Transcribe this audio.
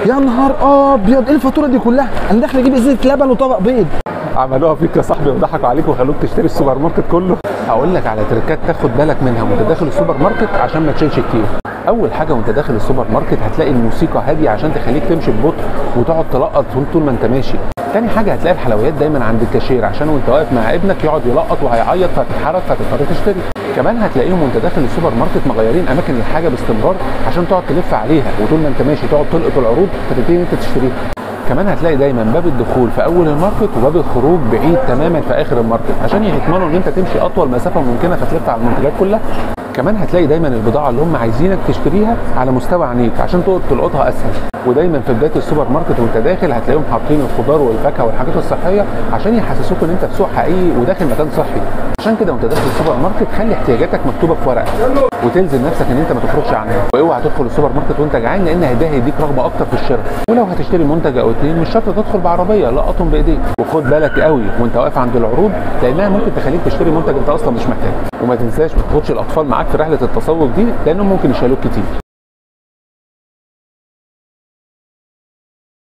يا نهار ابيض ايه الفاتوره دي كلها انا داخل اجيب ازازه لبن وطبق بيض عملوها فيك يا صاحبي وضحكوا عليك وخلوك تشتري السوبر ماركت كله هقول لك على تركات تاخد بالك منها وانت داخل السوبر ماركت عشان ما تشيلش كتير اول حاجه وانت داخل السوبر ماركت هتلاقي الموسيقى هاديه عشان تخليك تمشي ببطء وتقعد تلقط طول طول ما انت ماشي تاني حاجه هتلاقي الحلويات دايما عند الكاشير عشان وانت واقف مع ابنك يقعد يلقط وهيعيط فتتحرك فتضطر تشتري كمان هتلاقيهم وانت داخل السوبر ماركت مغيرين اماكن الحاجه باستمرار عشان تقعد تلف عليها وطول ما انت ماشي تقعد تلقط العروض فتبتدي انت تشتريها كمان هتلاقي دايما باب الدخول في اول الماركت وباب الخروج بعيد تماما في اخر الماركت عشان يضمنوا ان انت تمشي اطول مسافه ممكنه فتلف على المنتجات كلها كمان هتلاقي دايما البضاعه اللي هم عايزينك تشتريها على مستوى عينيك عشان تقدر تلقطها اسهل ودايما في بدايه السوبر ماركت وانت داخل هتلاقيهم حاطين الخضار والفاكهه والحاجات الصحيه عشان يحسسوك ان انت في سوق حقيقي وداخل مكان صحي عشان كده وانت داخل السوبر ماركت خلي احتياجاتك مكتوبه في ورقه وتلزم نفسك ان انت ما تخرجش عنها واوعى تدخل السوبر ماركت وانت جعان لان ده هيديك رغبه اكتر في الشراء ولو هتشتري منتج او اتنين مش شرط تدخل بعربيه لقطهم بايديك وخد بالك قوي وانت واقف عند العروض لانها ممكن تخليك تشتري منتج انت اصلا مش محتاجه وما تنساش ما تاخدش الاطفال معاك في رحله التسوق دي لانهم ممكن يشيلوك كتير